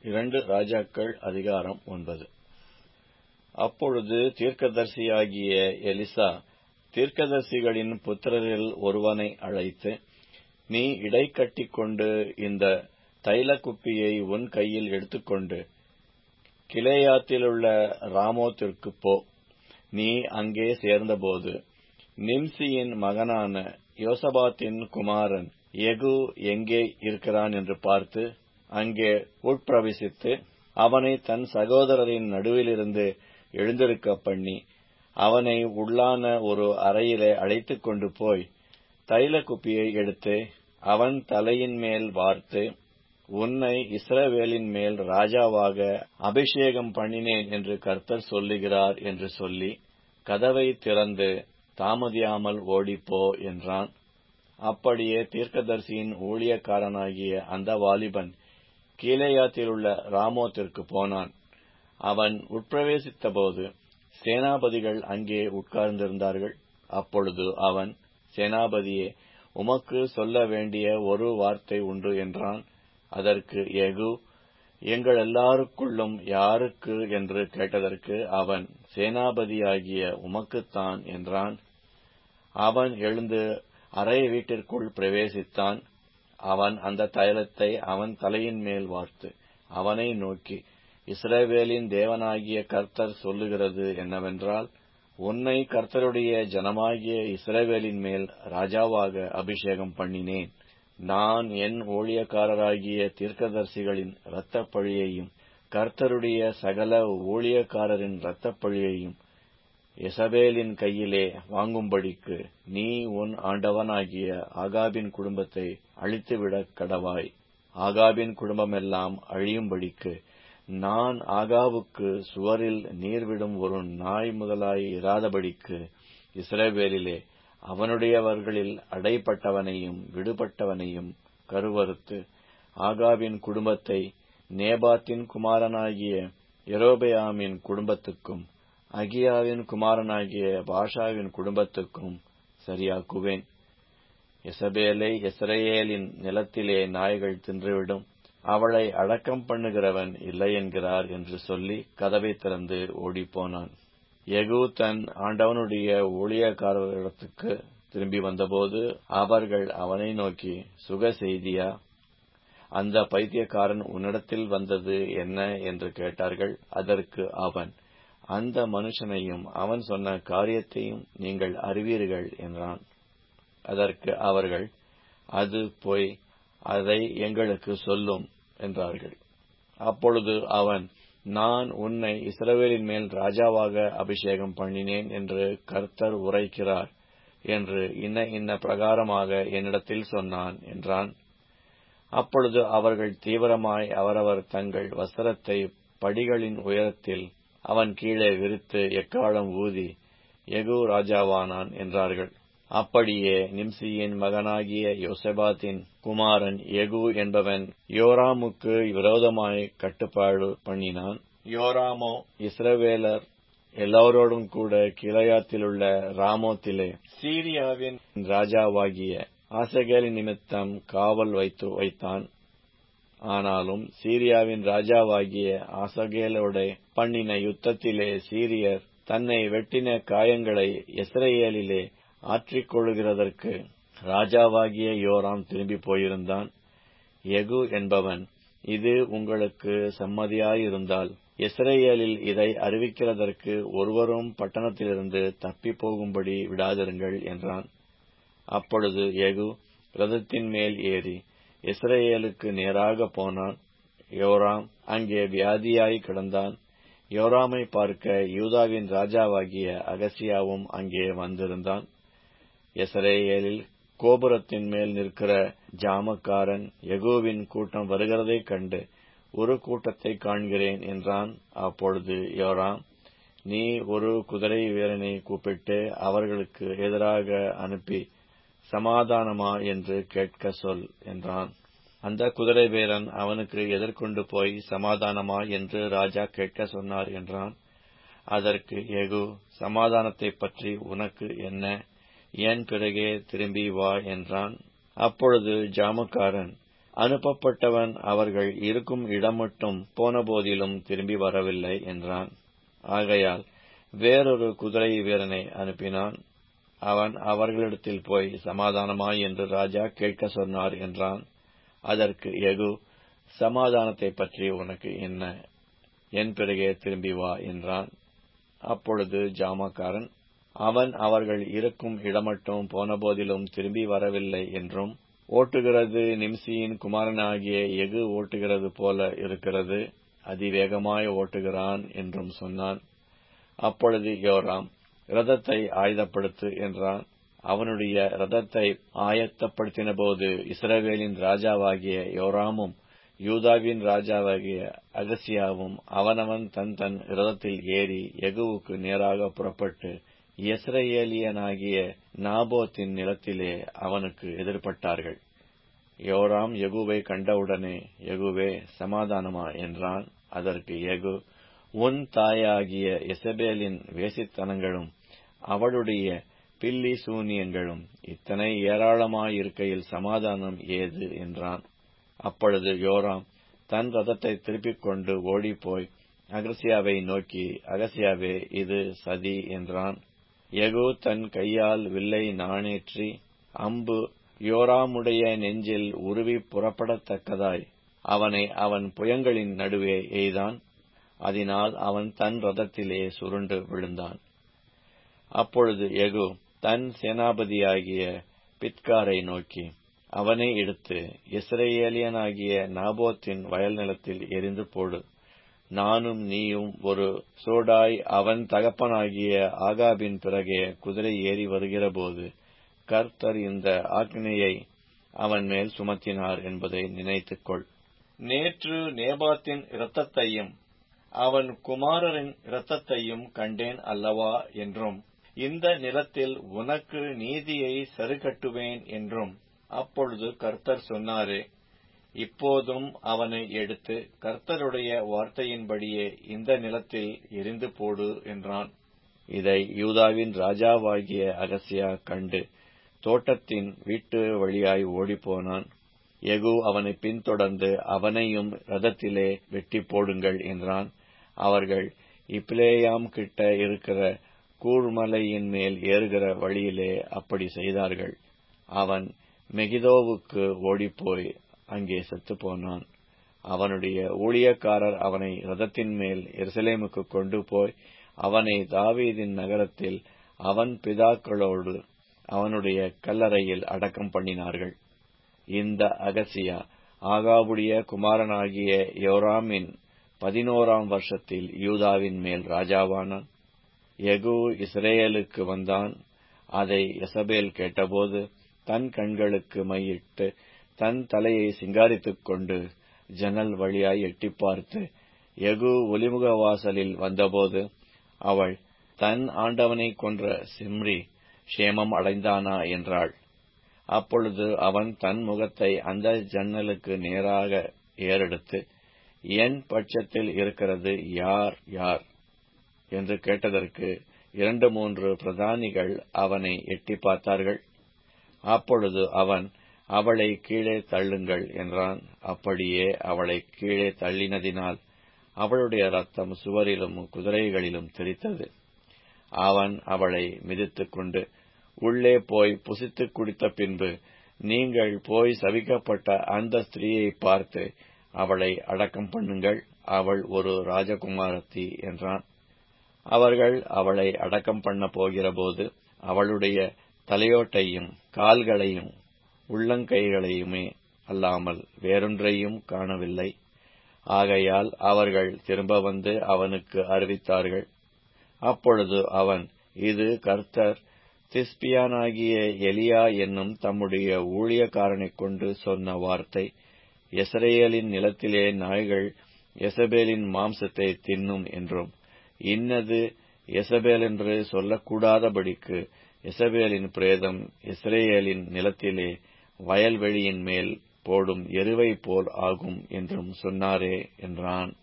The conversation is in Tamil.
இரண்டு ராஜாக்கள் அதிகாரம் ஒன்பது அப்பொழுது தீர்க்கதரிசியாகிய எலிசா தீர்க்கதரிசிகளின் புத்திரரில் ஒருவனை அழைத்து நீ இடை கட்டிக்கொண்டு இந்த தைலக்குப்பியை உன் கையில் எடுத்துக்கொண்டு கிலேயாத்திலுள்ள ராமோத்திற்குப் போ நீ அங்கே சேர்ந்தபோது நிம்சியின் மகனான யோசபாத்தின் குமாரன் யெகூ எங்கே இருக்கிறான் என்று பார்த்து அங்கே உட்பிரவேசித்து அவனை தன் சகோதரரின் நடுவிலிருந்து எழுந்திருக்கப் பண்ணி அவனை உள்ளான ஒரு அறையிலே அழைத்துக் கொண்டு போய் தைலக்குப்பியை எடுத்து அவன் தலையின் மேல் வார்த்து உன்னை இஸ்ரவேலின் மேல் ராஜாவாக அபிஷேகம் பண்ணினேன் என்று கர்த்தர் சொல்லுகிறார் என்று சொல்லி கதவை திறந்து தாமதியாமல் ஓடிப்போ என்றான் அப்படியே தீர்க்கதரிசியின் ஊழியக்காரனாகிய அந்த வாலிபன் கீலேயாத்திலுள்ள ராமோத்திற்கு போனான் அவன் உட்பிரவேசித்தபோது சேனாபதிகள் அங்கே உட்கார்ந்திருந்தார்கள் அப்பொழுது அவன் சேனாபதியே உமக்கு சொல்ல வேண்டிய ஒரு வார்த்தை உண்டு என்றான் அதற்கு யெகூ எங்கள் எல்லாருக்குள்ளும் யாருக்கு என்று கேட்டதற்கு அவன் சேனாபதியாகிய உமக்குத்தான் என்றான் அவன் எழுந்து அறை வீட்டிற்குள் பிரவேசித்தான் அவன் அந்த தைலத்தை அவன் தலையின் மேல் வார்த்து அவனை நோக்கி இஸ்ரவேலின் தேவனாகிய கர்த்தர் சொல்லுகிறது என்னவென்றால் உன்னை கர்த்தருடைய ஜனமாகிய இஸ்ரவேலின் மேல் ராஜாவாக அபிஷேகம் பண்ணினேன் நான் என் ஊழியக்காரராகிய தீர்க்கதரிசிகளின் இரத்தப்பழியையும் கர்த்தருடைய சகல ஊழியக்காரரின் இரத்தப்பழியையும் எசபேலின் கையிலே வாங்கும்படிக்கு நீ உன் ஆண்டவனாகிய ஆகாபின் குடும்பத்தை அழித்துவிடக் கடவாய் ஆகாபின் குடும்பமெல்லாம் அழியும்படிக்கு நான் ஆகாவுக்கு சுவரில் நீர்விடும் ஒரு நாய் முதலாய் இராதபடிக்கு இஸ்ரவேலிலே அவனுடையவர்களில் அடைப்பட்டவனையும் விடுபட்டவனையும் கருவறுத்து ஆகாவின் குடும்பத்தை நேபாத்தின் குமாரனாகிய எரோபயாமின் குடும்பத்துக்கும் அகியாவின் குமாரனாகிய பாஷாவின் குடும்பத்துக்கும் சரியாக்குவேன் எசபேலை எஸ்ரேலின் நிலத்திலே நாய்கள் தின்றுவிடும் அவளை அடக்கம் பண்ணுகிறவன் இல்லை என்கிறார் என்று சொல்லி கதவை திறந்து ஓடிப்போனான் எகு தன் ஆண்டவனுடைய ஊழியக்காரரிடத்துக்கு திரும்பி வந்தபோது அவர்கள் அவனை நோக்கி சுக செய்தியா அந்த பைத்தியக்காரன் உன்னிடத்தில் வந்தது என்ன என்று கேட்டார்கள் அதற்கு அவன் அந்த மனுஷனையும் அவன் சொன்ன காரியத்தையும் நீங்கள் அறிவீர்கள் என்றான் அதற்கு அவர்கள் அது போய் அதை எங்களுக்கு சொல்லும் என்றார்கள் அப்பொழுது அவன் நான் உன்னை இஸ்ரவேலின் மேல் ராஜாவாக அபிஷேகம் பண்ணினேன் என்று கர்த்தர் உரைக்கிறார் என்று இன்ன இன்ன பிரகாரமாக என்னிடத்தில் சொன்னான் என்றான் அப்பொழுது அவர்கள் தீவிரமாய் அவரவர் தங்கள் வஸ்திரத்தை படிகளின் உயரத்தில் அவன் கீழே விரித்து எக்காலம் ஊதி எகு ராஜாவானான் என்றார்கள் அப்படியே நிம்சியின் மகனாகிய யோசபாத்தின் குமாரன் எகு என்பவன் யோராமுக்கு விரோதமாய் கட்டுப்பாடு பண்ணினான் யோராமோ இஸ்ரவேலர் எல்லோரோடும் கூட கிளையாத்திலுள்ள ராமோத்திலே சீரியாவின் ராஜாவாகிய ஆசகேலின் நிமித்தம் காவல் வைத்து வைத்தான் ஆனாலும் சீரியாவின் ராஜாவாகிய ஆசகேலோட பண்ணின யுத்தத்திலே சீரியர் தன்னை வெட்டின காயங்களை இஸ்ரேலிலே ஆற்றிக்கொள்கிறதற்கு ராஜாவாகிய யோராம் திரும்பி போயிருந்தான் எகு என்பவன் இது உங்களுக்கு சம்மதியாயிருந்தால் இஸ்ரேலில் இதை அறிவிக்கிறதற்கு ஒருவரும் பட்டணத்திலிருந்து தப்பி போகும்படி விடாதிருங்கள் என்றான் அப்பொழுது எகு ரதத்தின் மேல் ஏறி இஸ்ரேலுக்கு நேராக போனான் யோராம் அங்கே வியாதியாய் கிடந்தான் யோராமை பார்க்க யூதாவின் ராஜாவாகிய அகசியாவும் அங்கே வந்திருந்தான் இஸ்ரேலில் கோபுரத்தின் மேல் நிற்கிற ஜாமக்காரன் யகோவின் கூட்டம் வருகிறதைக் கண்டு ஒரு கூட்டத்தை காண்கிறேன் என்றான் அப்பொழுது யோராம் நீ ஒரு குதிரை வீரனை கூப்பிட்டு அவர்களுக்கு எதிராக அனுப்பி சமாதானமா என்று கேட்க சொல் என்றான் அந்த குதிரை வீரன் அவனுக்கு எதிர்கொண்டு போய் சமாதானமா என்று ராஜா கேட்க சொன்னார் என்றான் அதற்கு எகு சமாதானத்தைப் பற்றி உனக்கு என்ன என் பிறகே திரும்பி வா என்றான் அப்பொழுது ஜாமக்காரன் அனுப்பப்பட்டவன் அவர்கள் இருக்கும் இடமட்டும் போனபோதிலும் திரும்பி வரவில்லை என்றான் ஆகையால் வேறொரு குதிரை வீரனை அனுப்பினான் அவன் அவர்களிடத்தில் போய் சமாதானமாய் என்று ராஜா கேட்க சொன்னார் என்றான் அதற்கு எகு சமாதானத்தை பற்றி உனக்கு என்ன என் பிறகே திரும்பி வா என்றான் அப்பொழுது ஜாமக்காரன் அவன் அவர்கள் இருக்கும் இடமட்டும் போனபோதிலும் திரும்பி வரவில்லை என்றும் ஓட்டுகிறது நிம்சியின் குமாரனாகிய எகு ஓட்டுகிறது போல இருக்கிறது அதிவேகமாய் ஓட்டுகிறான் என்றும் சொன்னான் அப்பொழுது யோராம் ரதத்தை ஆயுதப்படுத்து என்றான் அவனுடைய ரதத்தை ஆயத்தப்படுத்தினபோது இஸ்ரவேலின் ராஜாவாகிய யோராமும் யூதாவின் ராஜாவாகிய அகசியாவும் அவனவன் தன் தன் ரதத்தில் ஏறி எகுவுக்கு நேராக புறப்பட்டு எஸ்ரேலியனாகிய நாபோத்தின் நிலத்திலே அவனுக்கு எதிர்பட்டார்கள் யோராம் எகுவை கண்டவுடனே எகுவே சமாதானமா என்றான் அதற்கு எகு உன் தாயாகிய எசபேலின் வேசித்தனங்களும் அவளுடைய பில்லி சூனியங்களும் இத்தனை ஏராளமாயிருக்கையில் சமாதானம் ஏது என்றான் அப்பொழுது யோராம் தன் ரதத்தை திருப்பிக் கொண்டு ஓடிப்போய் அகசியாவை நோக்கி அகசியாவே இது சதி என்றான் எகு தன் கையால் வில்லை நாணேற்றி அம்பு யோராமுடைய நெஞ்சில் உருவி புறப்படத்தக்கதாய் அவனை அவன் புயங்களின் நடுவே எய்தான் அதனால் அவன் தன் ரதத்திலே சுருண்டு விழுந்தான் அப்பொழுது எகு தன் சேனாபதியாகிய பித்காரை நோக்கி அவனை எடுத்து இஸ்ரேலியனாகிய நாபோத்தின் வயல் நிலத்தில் எரிந்து போடு நானும் நீயும் ஒரு சோடாய் அவன் தகப்பனாகிய ஆகாபின் பிறகே குதிரை ஏறி வருகிறபோது கர்த்தர் இந்த ஆக்னையை அவன் மேல் சுமத்தினார் என்பதை நினைத்துக்கொள் நேற்று நேபாத்தின் இரத்தத்தையும் அவன் குமாரரின் இரத்தத்தையும் கண்டேன் அல்லவா என்றும் இந்த நிலத்தில் உனக்கு நீதியை சரிகட்டுவேன் என்றும் அப்பொழுது கர்த்தர் சொன்னாரே இப்போதும் அவனை எடுத்து கர்த்தருடைய வார்த்தையின்படியே இந்த நிலத்தில் எரிந்து போடு என்றான் இதை யூதாவின் ராஜாவாகிய அகசியா கண்டு தோட்டத்தின் வீட்டு வழியாய் ஓடிப்போனான் எகு அவனை பின்தொடர்ந்து அவனையும் ரதத்திலே வெட்டி போடுங்கள் என்றான் அவர்கள் இப்ளேயாம் கிட்ட இருக்கிற கூழ்மலையின் மேல் ஏறுகிற வழியிலே அப்படி செய்தார்கள் அவன் மெகிதோவுக்கு ஓடிப்போய் அங்கே செத்துப்போனான் அவனுடைய ஊழியக்காரர் அவனை ரதத்தின் மேல் எருசலேமுக்கு கொண்டு போய் அவனை தாவீதின் நகரத்தில் அவன் பிதாக்களோடு அவனுடைய கல்லறையில் அடக்கம் பண்ணினார்கள் இந்த அகசியா ஆகாவுடைய குமாரனாகிய யோராமின் பதினோராம் வருஷத்தில் யூதாவின் மேல் ராஜாவானான் எகு இஸ்ரேலுக்கு வந்தான் அதை எசபேல் கேட்டபோது தன் கண்களுக்கு மையிட்டு தன் தலையை சிங்காரித்துக் கொண்டு ஜன்னல் வழியாய் எட்டி பார்த்து எகு ஒலிமுக வாசலில் வந்தபோது அவள் தன் ஆண்டவனை கொன்ற சிம்ரி க்ஷேமம் அடைந்தானா என்றாள் அப்பொழுது அவன் தன் முகத்தை அந்த ஜன்னலுக்கு நேராக ஏறெடுத்து என் பட்சத்தில் இருக்கிறது யார் யார் என்று கேட்டதற்கு இரண்டு மூன்று பிரதானிகள் அவனை எட்டி பார்த்தார்கள் அப்பொழுது அவன் அவளை கீழே தள்ளுங்கள் என்றான் அப்படியே அவளை கீழே தள்ளினதினால் அவளுடைய ரத்தம் சுவரிலும் குதிரைகளிலும் தெரித்தது அவன் அவளை மிதித்துக் கொண்டு உள்ளே போய் புசித்து குடித்த பின்பு நீங்கள் போய் சவிக்கப்பட்ட அந்த ஸ்திரீயை பார்த்து அவளை அடக்கம் பண்ணுங்கள் அவள் ஒரு ராஜகுமாரத்தி என்றான் அவர்கள் அவளை அடக்கம் பண்ண போகிறபோது அவளுடைய தலையோட்டையும் கால்களையும் உள்ளங்கைகளையுமே அல்லாமல் வேறொன்றையும் காணவில்லை ஆகையால் அவர்கள் திரும்ப வந்து அவனுக்கு அறிவித்தார்கள் அப்பொழுது அவன் இது கர்த்தர் திஸ்பியானாகிய எலியா என்னும் தம்முடைய ஊழியக்காரனைக் கொண்டு சொன்ன வார்த்தை எசரேலின் நிலத்திலே நாய்கள் எசபேலின் மாம்சத்தை தின்னும் என்றும் இன்னது எசபேல் என்று சொல்லக்கூடாதபடிக்கு எசபேலின் பிரேதம் இஸ்ரேலின் நிலத்திலே வயல்வெளியின் மேல் போடும் எருவை போல் ஆகும் என்றும் சொன்னாரே என்றான்